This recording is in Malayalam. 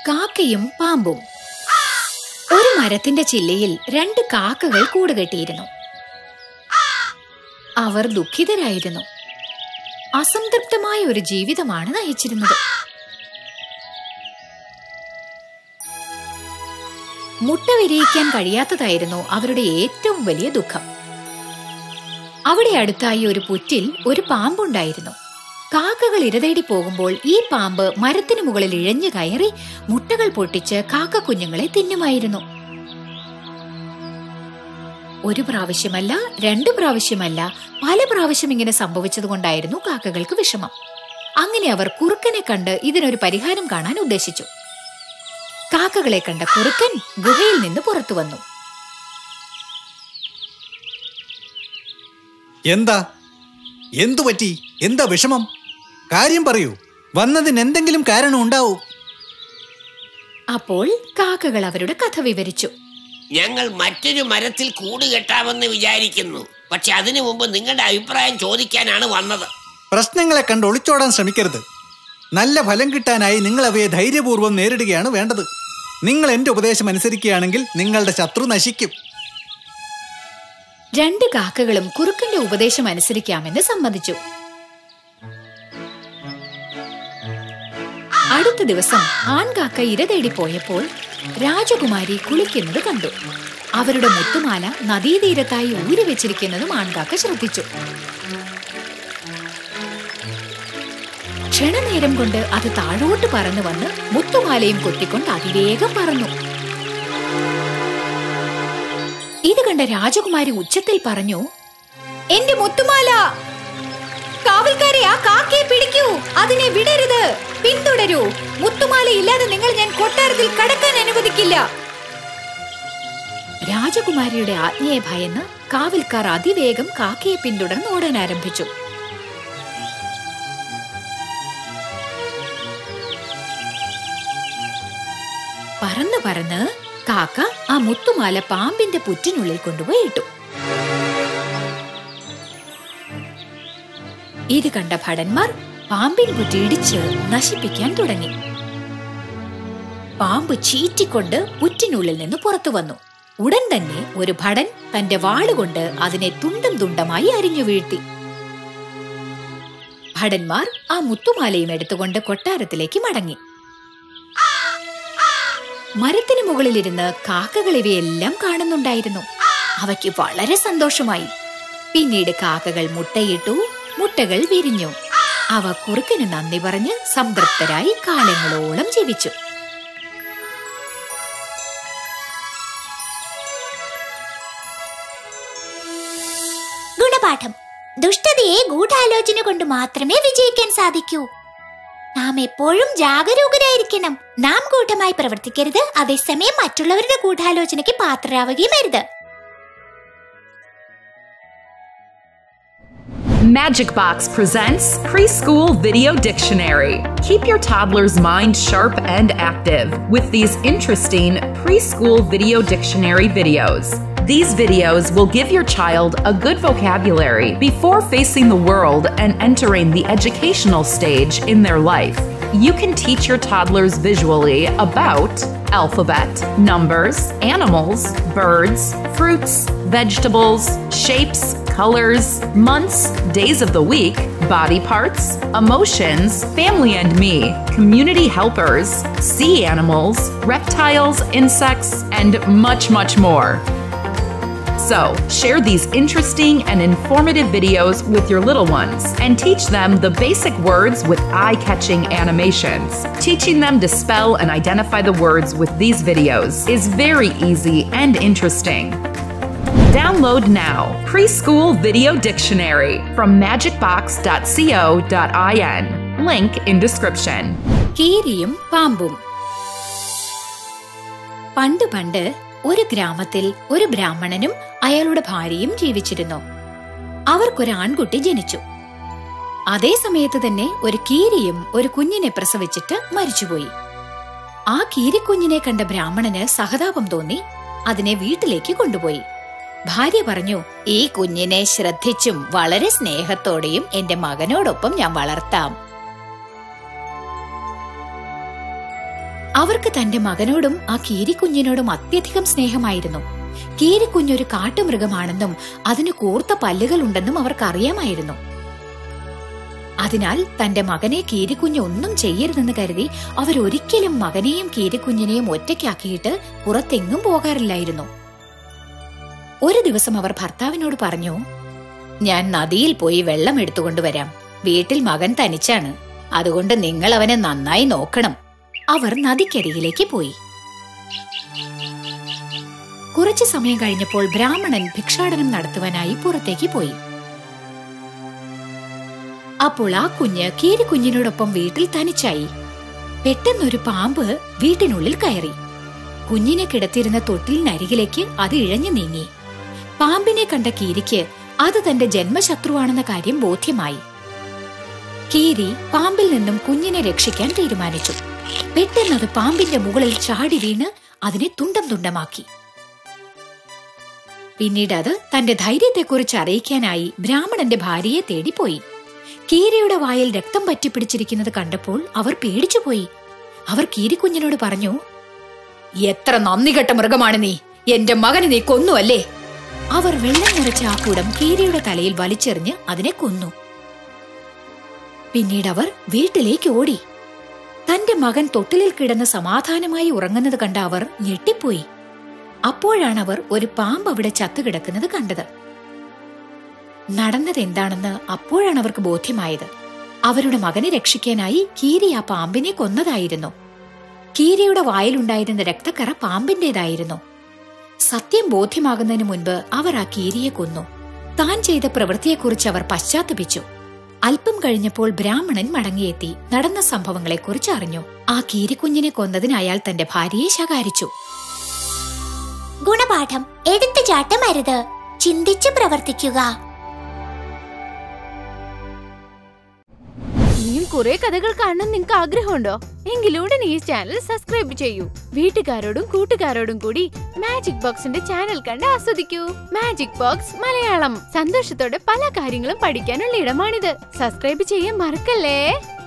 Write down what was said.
കാക്കയും പാമ്പും ഒരു മരത്തിന്റെ ചില്ലയിൽ രണ്ട് കാക്കകൾ കൂടുകെട്ടിയിരുന്നു അവർ ദുഃഖിതരായിരുന്നു അസംതൃപ്തമായ ഒരു ജീവിതമാണ് നയിച്ചിരുന്നത് മുട്ട വിരിയിക്കാൻ കഴിയാത്തതായിരുന്നു അവരുടെ ഏറ്റവും വലിയ ദുഃഖം അവിടെ അടുത്തായി ഒരു പുറ്റിൽ ഒരു പാമ്പുണ്ടായിരുന്നു കാക്കകൾ ഇരതേടി പോകുമ്പോൾ ഈ പാമ്പ് മരത്തിന് മുകളിൽ ഇഴഞ്ഞു കയറി മുട്ടകൾ പൊട്ടിച്ച് കാക്ക കുഞ്ഞുങ്ങളെ തിന്നുമായിരുന്നു ഒരു പ്രാവശ്യമല്ല രണ്ടു പ്രാവശ്യമല്ല പല പ്രാവശ്യം ഇങ്ങനെ സംഭവിച്ചതുകൊണ്ടായിരുന്നു കാക്കകൾക്ക് വിഷമം അങ്ങനെ അവർ കുറുക്കനെ കണ്ട് ഇതിനൊരു പരിഹാരം കാണാൻ ഉദ്ദേശിച്ചു കാക്കകളെ കണ്ട കുറുക്കൻ ഗുഹയിൽ നിന്ന് പുറത്തു വന്നു എന്താ എന്തു പറ്റി എന്താ വിഷമം കാര്യം പറയൂ വന്നതിന് എന്തെങ്കിലും കാരണം ഉണ്ടാവൂ അപ്പോൾ കാക്കകൾ അവരുടെ കഥ വിവരിച്ചു ഞങ്ങൾ മറ്റൊരു മരത്തിൽ കൂട് കെട്ടാമെന്ന് വിചാരിക്കുന്നു പക്ഷെ അതിനു മുമ്പ് നിങ്ങളുടെ അഭിപ്രായം ചോദിക്കാനാണ് വന്നത് പ്രശ്നങ്ങളെ കണ്ട് ഒളിച്ചോടാൻ ശ്രമിക്കരുത് നല്ല ഫലം കിട്ടാനായി നിങ്ങൾ അവയെ ധൈര്യപൂർവ്വം നേരിടുകയാണ് വേണ്ടത് നിങ്ങൾ എന്റെ ഉപദേശം അനുസരിക്കുകയാണെങ്കിൽ നിങ്ങളുടെ ശത്രു നശിക്കും രണ്ട് കാക്കകളും കുറുക്കന്റെ ഉപദേശം അനുസരിക്കാമെന്ന് സമ്മതിച്ചു അടുത്ത ദിവസം ആൺകാക്ക ഇര തേടി പോയപ്പോൾ രാജകുമാരി കുളിക്കുന്നത് കണ്ടു അവരുടെ മുത്തുമാല നദീതീരത്തായി ഊരി വെച്ചിരിക്കുന്നതും ആൺകാക്ക ശ്രദ്ധിച്ചു ക്ഷണനേരം കൊണ്ട് അത് താഴോട്ട് പറന്നു വന്ന് മുത്തുമാലയും കൊത്തിക്കൊണ്ട് അതിവേഗം പറന്നു ഇത് കണ്ട രാജകുമാരി ഉച്ചത്തിൽ പറഞ്ഞു എന്റെ മുത്തുമാല കാവൽക്കാരെ ആ കാക്കയെ പിടിക്കൂ അതിനെ വിടരുത് പിന്തുടരൂ മുത്തുമാല ഇല്ലാതെ നിങ്ങൾ ഞാൻ കൊട്ടാരത്തിൽ കടക്കാൻ അനുവദിക്കില്ല രാജകുമാരിയുടെ ആജ്ഞയെ ഭയന്ന് കാവൽക്കാർ അതിവേഗം കാക്കയെ പിന്തുടർന്ന് ഓടാൻ ആരംഭിച്ചു പറന്ന് പറന്ന് കാക്ക ആ മുത്തുമാല പാമ്പിന്റെ പുറ്റിനുള്ളിൽ കൊണ്ടുപോയി ഇട്ടു ഇത് കണ്ട ഭടന്മാർ പാമ്പിൻ പുറ്റി ഇടിച്ച് നശിപ്പിക്കാൻ തുടങ്ങി പാമ്പ് ചീറ്റിക്കൊണ്ട് പുറ്റിനുള്ളിൽ നിന്ന് പുറത്തു വന്നു ഉടൻ തന്നെ ഒരു ഭടൻ തന്റെ വാളുകൊണ്ട് അതിനെ തുണ്ടം തുണ്ടമായി അരിഞ്ഞു വീഴ്ത്തി ഭടന്മാർ ആ മുത്തുമാലയും എടുത്തുകൊണ്ട് കൊട്ടാരത്തിലേക്ക് മടങ്ങി മരത്തിന് മുകളിലിരുന്ന് കാക്കകൾ ഇവയെല്ലാം കാണുന്നുണ്ടായിരുന്നു അവയ്ക്ക് വളരെ സന്തോഷമായി പിന്നീട് കാക്കകൾ മുട്ടയിട്ടു മുട്ടകൾ വിരിഞ്ഞു അവ കുറുക്കന് നന്ദി പറഞ്ഞ് സംതൃപ്തരായി കാലങ്ങളോളം ജീവിച്ചു ഗുണപാഠം ദുഷ്ടതയെ ഗൂഢാലോചന കൊണ്ട് മാത്രമേ വിജയിക്കാൻ സാധിക്കൂ നാം എപ്പോഴും ജാഗരൂകരായിരിക്കണം നാം കൂട്ടമായി പ്രവർത്തിക്കരുത് അതേസമയം മറ്റുള്ളവരുടെ ഗൂഢാലോചനയ്ക്ക് പാത്രരാവുകയും അരുത് Magic Box presents Preschool Video Dictionary. Keep your toddler's mind sharp and active with these interesting preschool video dictionary videos. These videos will give your child a good vocabulary before facing the world and entering the educational stage in their life. You can teach your toddlers visually about alphabet, numbers, animals, birds, fruits, vegetables, shapes, colors, months, days of the week, body parts, emotions, family and me, community helpers, sea animals, reptiles, insects, and much, much more. So, share these interesting and informative videos with your little ones and teach them the basic words with eye catching animations. Teaching them to spell and identify the words with these videos is very easy and interesting. Download now Preschool Video Dictionary from magicbox.co.in. Link in description. കീരിയും പാമ്പും പണ്ട് പണ്ട് ഒരു ഗ്രാമത്തിൽ ഒരു ബ്രാഹ്മണനും അയാളുടെ ഭാര്യയും ജീവിച്ചിരുന്നു അവർക്കൊരു ആൺകുട്ടി ജനിച്ചു അതേ സമയത്ത് തന്നെ ഒരു കീരിയും ഒരു കുഞ്ഞിനെ പ്രസവിച്ചിട്ട് മരിച്ചുപോയി ആ കീരിക്കുഞ്ഞിനെ കണ്ട ബ്രാഹ്മണന് സഹതാപം തോന്നി അതിനെ വീട്ടിലേക്ക് കൊണ്ടുപോയി ഭാര്യ പറഞ്ഞു ഈ കുഞ്ഞിനെ ശ്രദ്ധിച്ചും വളരെ സ്നേഹത്തോടെയും എന്റെ മകനോടൊപ്പം ഞാൻ വളർത്താം അവർക്ക് തന്റെ മകനോടും ആ കീരിക്കുഞ്ഞിനോടും അത്യധികം സ്നേഹമായിരുന്നു കീരിക്കുഞ്ഞൊരു കാട്ടുമൃഗമാണെന്നും അതിന് കൂർത്ത പല്ലുകളുണ്ടെന്നും അവർക്കറിയാമായിരുന്നു അതിനാൽ തന്റെ മകനെ കീരിക്കുഞ്ഞ് ഒന്നും ചെയ്യരുതെന്ന് കരുതി അവരൊരിക്കലും മകനെയും കീരിക്കുഞ്ഞിനെയും ഒറ്റയ്ക്കാക്കിയിട്ട് പുറത്തെങ്ങും പോകാറില്ലായിരുന്നു ഒരു ദിവസം അവർ ഭർത്താവിനോട് പറഞ്ഞു ഞാൻ നദിയിൽ പോയി വെള്ളം എടുത്തുകൊണ്ടുവരാം വീട്ടിൽ മകൻ തനിച്ചാണ് അതുകൊണ്ട് നിങ്ങൾ അവനെ നന്നായി നോക്കണം അവർ നദിക്കരികിലേക്ക് പോയി കുറച്ചു സമയം കഴിഞ്ഞപ്പോൾ ബ്രാഹ്മണൻ ഭിക്ഷാടനം നടത്തുവാനായി പുറത്തേക്ക് പോയി അപ്പോൾ ആ കുഞ്ഞ് കീരിക്കുഞ്ഞിനോടൊപ്പം വീട്ടിൽ തനിച്ചായി പെട്ടെന്നൊരു പാമ്പ് വീട്ടിനുള്ളിൽ കയറി കുഞ്ഞിനെ കിടത്തിയിരുന്ന തൊട്ടിലിനരികിലേക്ക് അത് ഇഴഞ്ഞു നീങ്ങി പാമ്പിനെ കണ്ട കീരിക്ക് അത് തന്റെ ജന്മശത്രുവാണെന്ന കാര്യം ബോധ്യമായി കീരി പാമ്പിൽ നിന്നും കുഞ്ഞിനെ രക്ഷിക്കാൻ തീരുമാനിച്ചു പെട്ടെന്നത് പാമ്പിന്റെ മുകളിൽ ചാടി വീണ് അതിനെ തുണ്ടം തുണ്ടമാക്കി പിന്നീട് അത് തന്റെ ധൈര്യത്തെക്കുറിച്ച് അറിയിക്കാനായി ബ്രാഹ്മണന്റെ ഭാര്യയെ തേടിപ്പോയി കീരയുടെ വായിൽ രക്തം പറ്റിപ്പിടിച്ചിരിക്കുന്നത് കണ്ടപ്പോൾ അവർ പേടിച്ചുപോയി അവർ കീരിക്കുഞ്ഞിനോട് പറഞ്ഞു എത്ര നന്ദികെട്ട മൃഗമാണ് നീ എന്റെ മകനെ നീ കൊന്നു അല്ലേ അവർ വെള്ളം നിറച്ച ആ കുടം കീരിയുടെ തലയിൽ വലിച്ചെറിഞ്ഞ് അതിനെ കൊന്നു പിന്നീട് അവർ വീട്ടിലേക്ക് ഓടി തന്റെ മകൻ തൊട്ടിലിൽ കിടന്ന് സമാധാനമായി ഉറങ്ങുന്നത് കണ്ട അവർ ഞെട്ടിപ്പോയി അപ്പോഴാണ് അവർ ഒരു പാമ്പ് അവിടെ ചത്തുകിടക്കുന്നത് കണ്ടത് നടന്നത് എന്താണെന്ന് അപ്പോഴാണ് അവർക്ക് ബോധ്യമായത് അവരുടെ മകനെ രക്ഷിക്കാനായി കീരി ആ പാമ്പിനെ കൊന്നതായിരുന്നു കീരിയുടെ വായിലുണ്ടായിരുന്ന രക്തക്കറ പാമ്പിന്റേതായിരുന്നു സത്യം ബോധ്യമാകുന്നതിന് മുൻപ് അവർ ആ കീരിയെ കൊന്നു താൻ ചെയ്ത പ്രവൃത്തിയെക്കുറിച്ച് അവർ പശ്ചാത്തപിച്ചു അല്പം കഴിഞ്ഞപ്പോൾ ബ്രാഹ്മണൻ മടങ്ങിയെത്തി നടന്ന സംഭവങ്ങളെക്കുറിച്ച് അറിഞ്ഞു ആ കീരിക്കുഞ്ഞിനെ കൊന്നതിന് അയാൾ തന്റെ ഭാര്യയെ ശകാരിച്ചു ഗുണപാഠം എടുത്തുചാട്ടം അരുത് ചിന്തിച്ച് പ്രവർത്തിക്കുക ഇനിയും കുറെ കഥകൾ കാണാൻ നിങ്ങൾക്ക് ആഗ്രഹമുണ്ടോ എങ്കിൽ ഉടനെ ഈ ചാനൽ സബ്സ്ക്രൈബ് ചെയ്യൂ വീട്ടുകാരോടും കൂട്ടുകാരോടും കൂടി മാജിക് ബോക്സിന്റെ ചാനൽ കണ്ട് ആസ്വദിക്കൂ മാജിക് ബോക്സ് മലയാളം സന്തോഷത്തോടെ പല കാര്യങ്ങളും പഠിക്കാനുള്ള ഇടമാണിത് സബ്സ്ക്രൈബ് ചെയ്യാൻ മറക്കല്ലേ